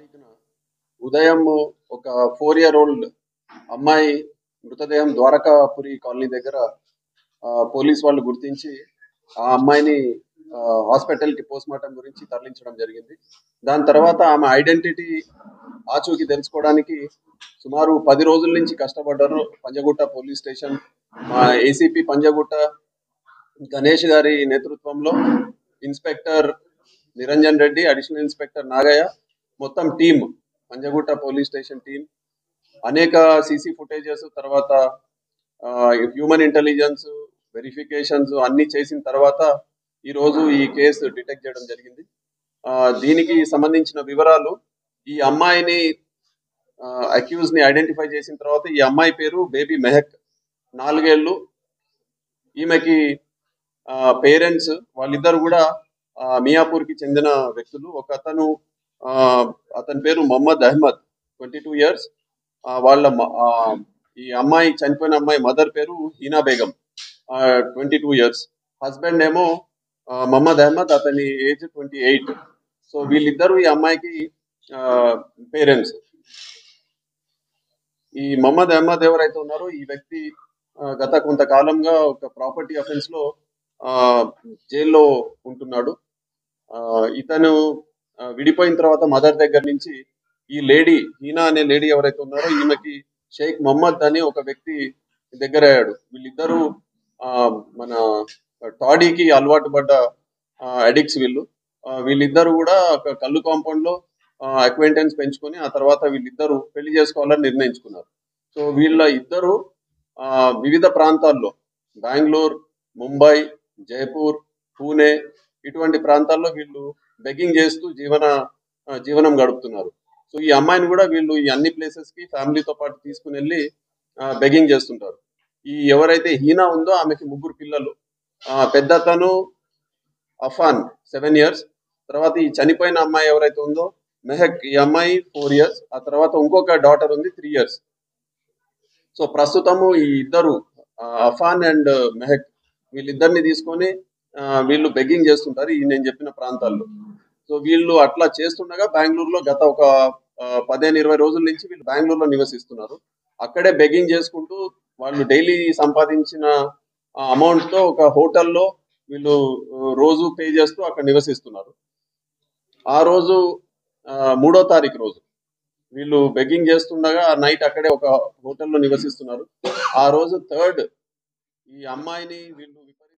తారీఖున ఉదయం ఒక ఫోర్ ఇయర్ ఓల్డ్ అమ్మాయి మృతదేహం ద్వారకాపురి కాలనీ దగ్గర ఆ, పోలీస్ వాళ్ళు గుర్తించి ఆ అమ్మాయిని ఆ, hospital కి పోస్ట్ మార్టం గురించి తరలించడం జరిగింది దాని తర్వాత ఆమె ఐడెంటిటీ ఆచూకీ తెలుసుకోవడానికి సుమారు పది రోజుల నుంచి కష్టపడ్డారు పంజగుట్ట పోలీస్ స్టేషన్ మా ఏసీపీ పంజగుట్ట గణేష్ గారి నేతృత్వంలో inspector Niranjan Reddy additional inspector Nagaiah మొత్తం team Panjagutta police station team అనేక సీసీ ఫుటేజెస్ తర్వాత హ్యూమన్ ఇంటెలిజెన్స్ వెరిఫికేషన్స్ అన్ని చేసిన తర్వాత ఈ రోజు ఈ కేసు డిటెక్ట్ చేయడం జరిగింది ఆ, దీనికి సంబంధించిన వివరాలు ఈ అమ్మాయిని అక్యూజ్ ని ఐడెంటిఫై చేసిన తర్వాత ఈ అమ్మాయి పేరు బేబీ మెహక్ నాలుగేళ్లు ఈమెకి పేరెంట్స్ వాళ్ళిద్దరు కూడా ఆ, మియాపూర్ కి చెందిన వ్యక్తులు ఒక అతను ఆ, అతని పేరు Mohammed Ahmed twenty two years వాళ్ళ మ- ఆ, ఈ అమ్మాయి చనిపోయిన అమ్మాయి మదర్ పేరు Heena Begum twenty two years husband ఏమో ఆ, మొహమ్మద్ అహ్మద్ అతని ఏజ్ ట్వంటీ ఎయిట్ సో వీళ్ళిద్దరు ఈ అమ్మాయికి పేరెంట్స్ ఈ మొహమ్మద్ అహ్మద్ ఎవరైతే ఉన్నారో ఈ వ్యక్తి ఆ, గత కొంతకాలంగా ఒక ప్రాపర్టీ అఫెన్స్ లో ఆ, జైల్లో ఉంటున్నాడు ఆ, ఇతను ఆ, విడిపోయిన తర్వాత మదర్ దగ్గర నుంచి ఈ లేడీ హీనా అనే లేడీ ఎవరైతే ఉన్నారో ఈమెకి షేక్ మొహమ్మద్ అని ఒక వ్యక్తి దగ్గర అయ్యాడు వీళ్ళిద్దరూ ఆ, మన టాడీకి అలవాటు పడ్డ అడిక్ట్స్ వీళ్ళు ఆ, వీళ్ళిద్దరు కూడా ఒక కళ్ళు కాంపౌండ్ లో అక్వైంటెన్స్ పెంచుకొని ఆ తర్వాత వీళ్ళిద్దరూ పెళ్లి చేసుకోవాలని నిర్ణయించుకున్నారు సో వీళ్ళ ఇద్దరు ఆ, వివిధ ప్రాంతాల్లో బెంగళూరు ముంబై జైపూర్ పూణే ఇటువంటి ప్రాంతాల్లో వీళ్ళు బెగ్గింగ్ చేస్తూ జీవన ఆ, జీవనం గడుపుతున్నారు సో ఈ అమ్మాయిని కూడా వీళ్ళు ఈ అన్ని ప్లేసెస్ కి ఫ్యామిలీతో పాటు తీసుకుని వెళ్ళి బెగ్గింగ్ చేస్తుంటారు ఈ ఎవరైతే హీనా ఉందో ఆమెకి ముగ్గురు పిల్లలు ఆ, పెద్ద తను అఫాన్ సెవెన్ ఇయర్స్ తర్వాత ఈ చనిపోయిన అమ్మాయి ఎవరైతే ఉందో మెహక్ ఈ అమ్మాయి ఫోర్ ఇయర్స్ ఆ తర్వాత ఇంకొక డాటర్ ఉంది త్రీ ఇయర్స్ సో ప్రస్తుతము ఈ ఇద్దరు ఆ, అఫాన్ అండ్ మెహక్ వీళ్ళిద్దరిని తీసుకొని ఆ, వీళ్ళు బెగ్గింగ్ చేస్తుంటారు ఈ నేను చెప్పిన ప్రాంతాల్లో సో వీళ్ళు అట్లా చేస్తుండగా బెంగళూరులో గత ఒక ఆ, పదిహేను ఇరవై రోజుల నుంచి వీళ్ళు బెంగళూరులో నివసిస్తున్నారు అక్కడే బెగ్గింగ్ చేసుకుంటూ వాళ్ళు డైలీ సంపాదించిన అమౌంట్ తో ఒక హోటల్లో వీళ్ళు ఆ, రోజు పే చేస్తూ అక్కడ నివసిస్తున్నారు ఆ రోజు ఆ, మూడో తారీఖు రోజు వీళ్ళు బెగ్గింగ్ చేస్తుండగా ఆ నైట్ అక్కడే ఒక హోటల్లో నివసిస్తున్నారు ఆ రోజు థర్డ్ ఈ అమ్మాయిని వీళ్ళు